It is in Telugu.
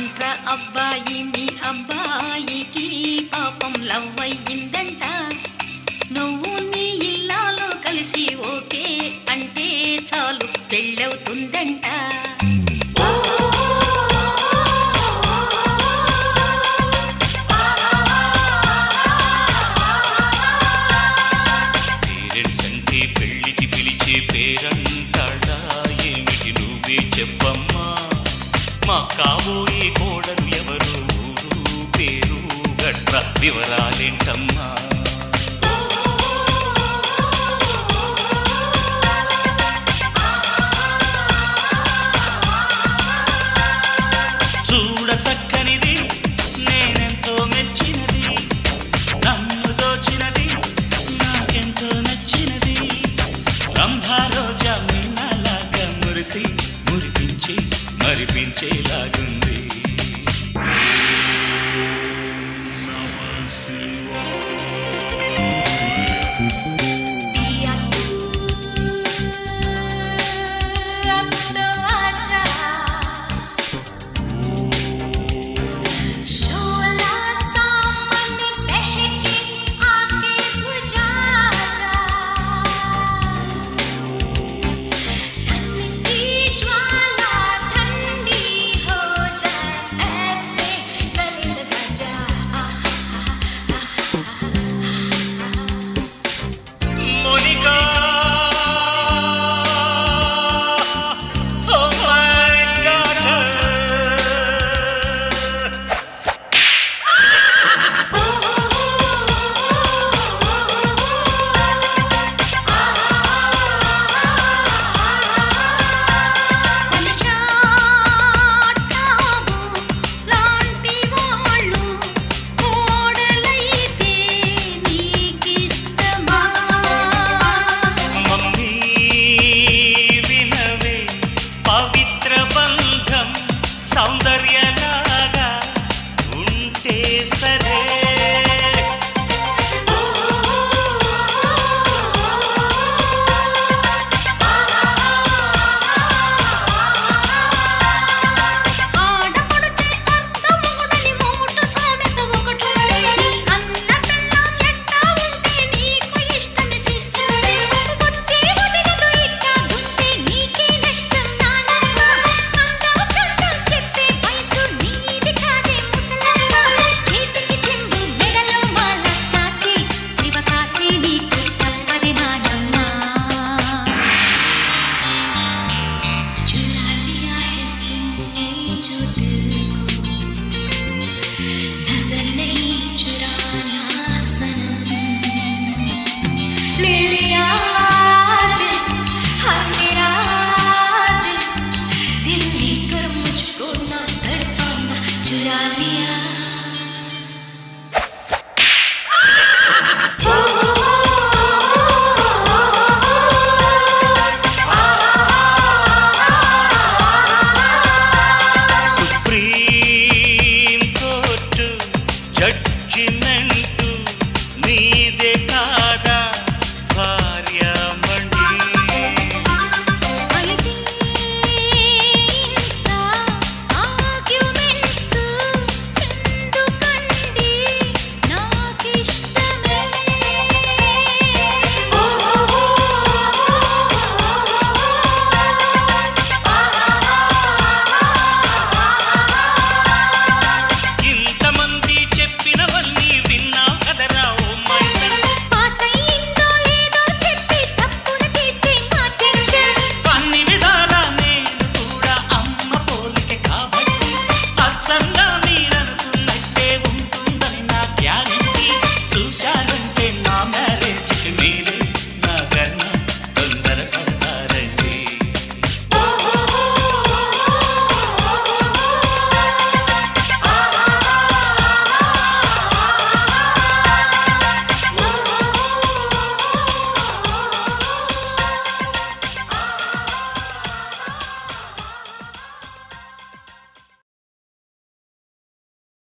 ఏంట్రా అబ్బాయి మీ అబ్బాయికి పాపం లవ్ అయ్యిందంట నువ్వు నీ ఇల్లాలో కలిసి ఓకే అంటే చాలు పెళ్ళవుతుందంట పేరెంట్స్ అంటే పెళ్లికి పిలిచే పేరంటాడా ఏమిటి నువ్వే చెప్పమ్మా మా కాబోయే కోడలు ఎవరు ఊరు పేరు గట్ర వివరాలేంటమ్మా చూడ చక్కనిది నేనెంతో మెచ్చినది నన్ను దోచినది నాకెంతో నచ్చినది రంభారోజా మీనాలాగా మురిసి మురిపించి మరిపించేలాగుంది पिया तू अब तो आजा शोला सामने बहके आके बुझा जा धन की ज्वाला ठंडी हो जाए ऐसे गले लगा जा మోనికా ఓ మై డాటర్ లాంటి వాళ్ళు కోడలైతే నీకిష్టమా మమ్మీ వినవే పవిత్ర బంధం సౌందర్యలాగా ఉంటే సరే ఆడపడితే అర్థమొకటని మోట సామెత ఒకటుంది. నీ అన్న పెళ్ళాం ఎట్టా ఉంటే నీకు ఇష్టమే సిస్టరే. వచ్చే వదినతో ఇట్టా ఉంటే నీకే నష్టం నానమ్మ. అందం చందం చెప్పే వయసు నీది కాదే ముసలమ్మ. చేతికి చెంబు మెడలో మాల కాసి శివకాశి నీకు తప్పది నానమ్మ चुरा लिया है तुमने जो दिल को नजर नहीं चुराना सनम ले लिया दिल हाँ मेरा दिल दिल लेकर मुझको ना तड़पाना चुरा लिया